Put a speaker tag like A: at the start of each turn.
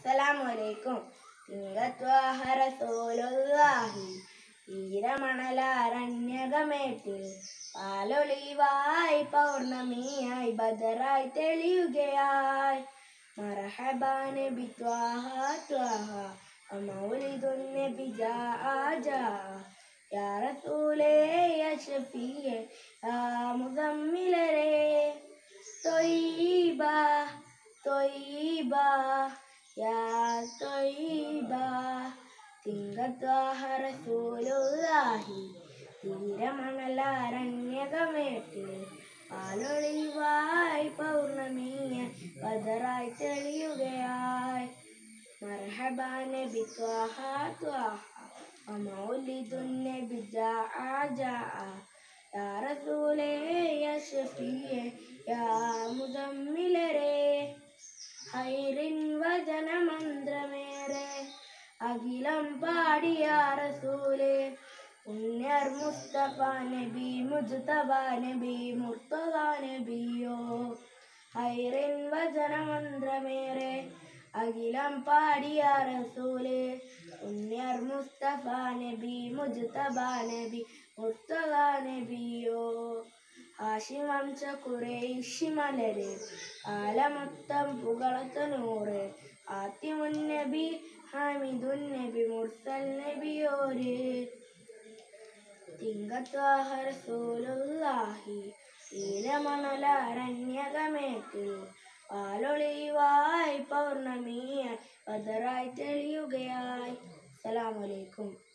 A: അസ്സലാമലൈക്കും തിങ്കത്വാഹ റസൂലുള്ളാഹി ഈരമണലാരണ്യകമേട്ടിൽ പാലൊളിവായി പൗർണമിയായി ബദറായി തെളിയുകയായി മർഹബാൻ നബി ത്വാഹ ത്വാഹ മൗലിദുൻ നബി ജാഅ ജാഅ യാ റസൂലേ യാ ഷഫീയേ യാ മുസമ്മിലരേ തൊയ്ബ തൊയ്ബ യാ തൊയ്ബ തിങ്കത്വാഹ റസൂലുള്ളാഹി തീരമണലാരണ്യകമേട്ടിൽ പാലൊളിവായി പൗർണമിയ ബദറായി തെളിയുകയായി മർഹബാ നബി ത്വാഹ ത്വാഹ വമൗലിദുൻ നബി ജാഅ ജാഅ യാ റസൂലേ യാ ഷഫീയേ യാ മുദമ്മിലരേ ഹൈറിൻ വചനമന്ത്രമേറെ അഖിലം പാടിയ റസൂലേ പുണ്യർ മുസ്തഫ നബി മുജ്തബ നബി മുർത്തദ നബിയോ ഹൈറിൻ വചനമന്ത്രമേറെ അഖിലം പാടിയ റസൂലേ പുണ്യർ മുസ്തഫ നബി മുജ്തബ നബി മുർത്തദ നബിയോ ആശിവംശ കുറേശി മലര് ആലമൊത്തം പുകളത്ത നൂറ് ആത്തിമുൻ നബി ഹാമിദുൻ നബി മുർസൽ നബിയോര് തിങ്കത്വാഹ റസൂലുള്ളാഹി ഈരമണലാരണ്യകമേറ്റിൽ പാലൊളിവായി പൗർണമിയായി ബദറായി തെളിയുകയായി അസ്സലാമലൈക്കും